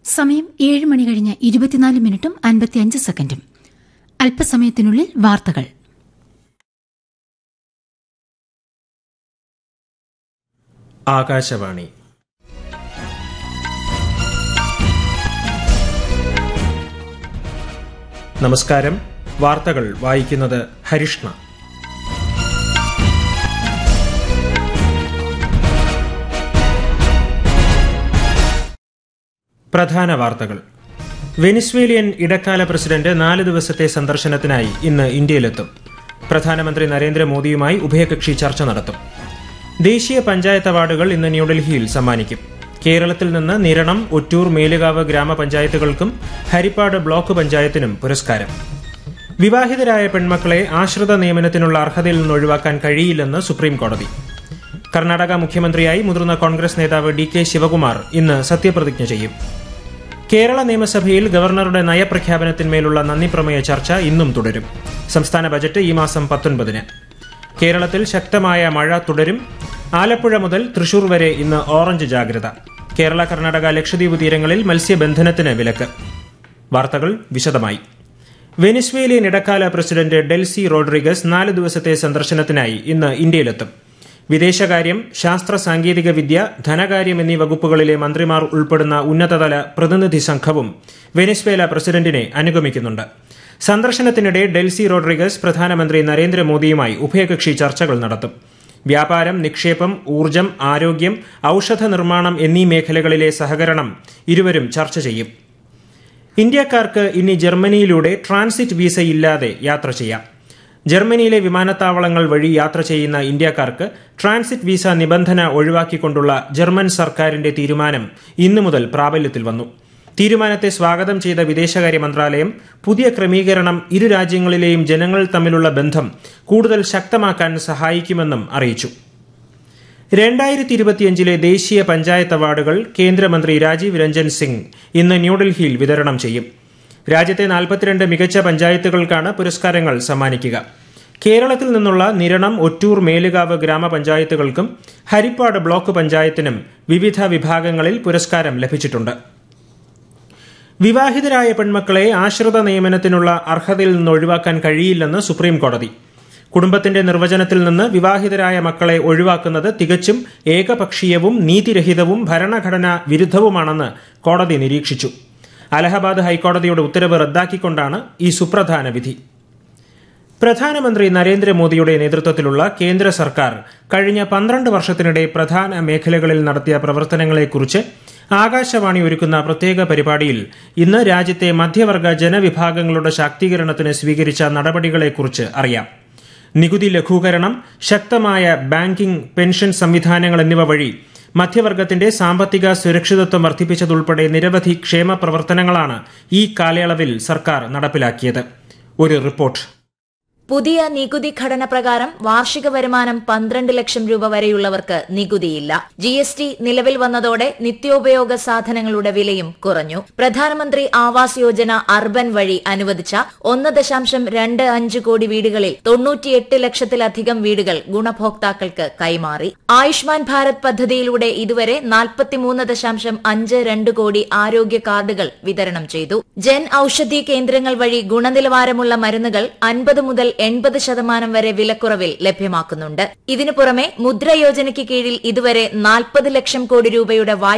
സമയം ഏഴ് മണി കഴിഞ്ഞ് ഇരുപത്തിനാല് മിനിറ്റും അൻപത്തിയഞ്ച് സെക്കൻഡും അല്പസമയത്തിനുള്ളിൽ വാർത്തകൾ ആകാശവാണി നമസ്കാരം വാർത്തകൾ വായിക്കുന്നത് ഹരിഷ്ണ പ്രധാന വാർത്തകൾ വെനിസ്വേലിയൻ ഇടക്കാല പ്രസിഡന്റ് നാല് ദിവസത്തെ സന്ദർശനത്തിനായി ഇന്ന് ഇന്ത്യയിലെത്തും പ്രധാനമന്ത്രി നരേന്ദ്രമോദിയുമായി ഉഭയകക്ഷി ചർച്ച നടത്തും ദേശീയ പഞ്ചായത്ത് അവാർഡുകൾ ഇന്ന് ന്യൂഡൽഹിയിൽ സമ്മാനിക്കും കേരളത്തിൽ നിന്ന് നിരണം ഒറ്റൂർ മേലുകാവ് ഗ്രാമപഞ്ചായത്തുകൾക്കും ഹരിപ്പാട് ബ്ലോക്ക് പഞ്ചായത്തിനും പുരസ്കാരം വിവാഹിതരായ പെൺമക്കളെ ആശ്രിത നിയമനത്തിനുള്ള അർഹതയിൽ നിന്ന് ഒഴിവാക്കാൻ കഴിയില്ലെന്ന് സുപ്രീം കോടതി കർണാടക മുഖ്യമന്ത്രിയായി മുതിർന്ന കോൺഗ്രസ് നേതാവ് ഡി കെ ശിവകുമാർ ഇന്ന് സത്യപ്രതിജ്ഞ ചെയ്യും കേരള നിയമസഭയിൽ ഗവർണറുടെ നയപ്രഖ്യാപനത്തിന്മേലുള്ള നന്ദിപ്രമേയ ചർച്ച ഇന്നും തുടരും സംസ്ഥാന ബജറ്റ് ഈ മാസം പത്തൊൻപതിന് കേരളത്തിൽ ശക്തമായ മഴ തുടരും ആലപ്പുഴ മുതൽ തൃശൂർ വരെ ഇന്ന് ഓറഞ്ച് ജാഗ്രത കേരള കർണാടക ലക്ഷദ്വീപ് തീരങ്ങളിൽ മത്സ്യബന്ധനത്തിന് വിലക്ക് വാർത്തകൾ വിശദമായി വെനിസ്വേലിയൻ ഇടക്കാല പ്രസിഡന്റ് ഡെൽസി റോഡ്രിഗസ് നാല് ദിവസത്തെ സന്ദർശനത്തിനായി ഇന്ന് ഇന്ത്യയിലെത്തും വിദേശകാര്യം ശാസ്ത്ര സാങ്കേതിക വിദ്യ ധനകാര്യം എന്നീ വകുപ്പുകളിലെ മന്ത്രിമാർ ഉൾപ്പെടുന്ന ഉന്നതതല പ്രതിനിധി സംഘവും വെനിസ്വേല പ്രസിഡന്റിനെ അനുഗമിക്കുന്നുണ്ട് സന്ദർശനത്തിനിടെ ഡെൽസി റോഡ്രിഗസ് പ്രധാനമന്ത്രി നരേന്ദ്രമോദിയുമായി ഉഭയകക്ഷി ചർച്ചകൾ നടത്തും വ്യാപാരം നിക്ഷേപം ഊർജ്ജം ആരോഗ്യം ഔഷധ നിർമ്മാണം എന്നീ മേഖലകളിലെ സഹകരണം ഇരുവരും ചർച്ച ചെയ്യും ഇന്ത്യക്കാർക്ക് ഇനി ജർമ്മനിയിലൂടെ ട്രാൻസിറ്റ് വിസയില്ലാതെ യാത്ര ചെയ്യാം ജർമ്മനിയിലെ വിമാനത്താവളങ്ങൾ വഴി യാത്ര ചെയ്യുന്ന ഇന്ത്യക്കാർക്ക് ട്രാൻസിറ്റ് വിസ നിബന്ധന ഒഴിവാക്കിക്കൊണ്ടുള്ള ജർമ്മൻ സർക്കാരിന്റെ തീരുമാനം ഇന്നു മുതൽ പ്രാബല്യത്തിൽ വന്നു തീരുമാനത്തെ സ്വാഗതം ചെയ്ത വിദേശകാര്യ മന്ത്രാലയം പുതിയ ക്രമീകരണം ഇരു രാജ്യങ്ങളിലെയും ജനങ്ങൾ തമ്മിലുള്ള ബന്ധം കൂടുതൽ ശക്തമാക്കാൻ സഹായിക്കുമെന്നും അറിയിച്ചു രണ്ടായിരത്തി ഇരുപത്തിയഞ്ചിലെ ദേശീയ പഞ്ചായത്ത് അവാർഡുകൾ കേന്ദ്രമന്ത്രി രാജീവ് രഞ്ജൻ സിംഗ് ഇന്ന് ന്യൂഡൽഹിയിൽ വിതരണം ചെയ്യും രാജ്യത്തെ നാൽപ്പത്തിരണ്ട് മികച്ച പഞ്ചായത്തുകൾക്കാണ് പുരസ്കാരങ്ങൾ സമ്മാനിക്കുക കേരളത്തിൽ നിന്നുള്ള നിരണം ഒറ്റൂർ മേലുകാവ് ഗ്രാമപഞ്ചായത്തുകൾക്കും ഹരിപ്പാട് ബ്ലോക്ക് പഞ്ചായത്തിനും വിവിധ വിഭാഗങ്ങളിൽ പുരസ്കാരം ലഭിച്ചിട്ടുണ്ട് വിവാഹിതരായ പെൺമക്കളെ ആശ്രിത നിയമനത്തിനുള്ള അർഹതയിൽ നിന്ന് ഒഴിവാക്കാൻ കഴിയില്ലെന്ന് സുപ്രീം കോടതി കുടുംബത്തിന്റെ നിർവചനത്തിൽ നിന്ന് വിവാഹിതരായ മക്കളെ ഒഴിവാക്കുന്നത് തികച്ചും ഏകപക്ഷീയവും നീതിരഹിതവും ഭരണഘടനാ വിരുദ്ധവുമാണെന്ന് കോടതി നിരീക്ഷിച്ചു അലഹബാദ് ഹൈക്കോടതിയുടെ ഉത്തരവ് റദ്ദാക്കിക്കൊണ്ടാണ് ഈ സുപ്രധാന വിധി പ്രധാനമന്ത്രി നരേന്ദ്രമോദിയുടെ നേതൃത്വത്തിലുള്ള കേന്ദ്ര സർക്കാർ കഴിഞ്ഞ പന്ത്രണ്ട് വർഷത്തിനിടെ പ്രധാന മേഖലകളിൽ നടത്തിയ പ്രവർത്തനങ്ങളെക്കുറിച്ച് ആകാശവാണി ഒരുക്കുന്ന പ്രത്യേക പരിപാടിയിൽ ഇന്ന് രാജ്യത്തെ മധ്യവർഗ ജനവിഭാഗങ്ങളുടെ ശാക്തീകരണത്തിന് സ്വീകരിച്ച നടപടികളെക്കുറിച്ച് അറിയാം നികുതി ലഘൂകരണം ശക്തമായ ബാങ്കിംഗ് പെൻഷൻ സംവിധാനങ്ങൾ എന്നിവ വഴി മധ്യവർഗത്തിന്റെ സാമ്പത്തിക സുരക്ഷിതത്വം വർദ്ധിപ്പിച്ചതുൾപ്പെടെ നിരവധി ക്ഷേമ പ്രവർത്തനങ്ങളാണ് ഈ കാലയളവിൽ സർക്കാർ നടപ്പിലാക്കിയത് ഒരു റിപ്പോർട്ട് പുതിയ നികുതി ഘടന പ്രകാരം വാർഷിക വരുമാനം പന്ത്രണ്ട് ലക്ഷം രൂപ വരെയുള്ളവർക്ക് നികുതിയില്ല ജി എസ് ടി നിലവിൽ വന്നതോടെ നിത്യോപയോഗ സാധനങ്ങളുടെ വിലയും കുറഞ്ഞു പ്രധാനമന്ത്രി ആവാസ് യോജന അർബൻ വഴി അനുവദിച്ച ഒന്ന് ദശാംശം രണ്ട് അഞ്ച് കോടി വീടുകളിൽ തൊണ്ണൂറ്റിയെട്ട് ലക്ഷത്തിലധികം വീടുകൾ ഗുണഭോക്താക്കൾക്ക് കൈമാറി ആയുഷ്മാൻ ഭാരത് പദ്ധതിയിലൂടെ ഇതുവരെ നാൽപ്പത്തിമൂന്ന് ദശാംശം അഞ്ച് രണ്ട് കോടി ആരോഗ്യ കാർഡുകൾ വിതരണം ചെയ്തു ജൻ ഔഷധി കേന്ദ്രങ്ങൾ വഴി ഗുണനിലവാരമുള്ള മരുന്നുകൾ അൻപത് മുതൽ എൺപത് ശതമാനം വരെ വിലക്കുറവിൽ ലഭ്യമാക്കുന്നുണ്ട് ഇതിനു പുറമെ മുദ്ര യോജനയ്ക്ക് കീഴിൽ ഇതുവരെ നാൽപ്പത് ലക്ഷം കോടി രൂപയുടെ വായ്പ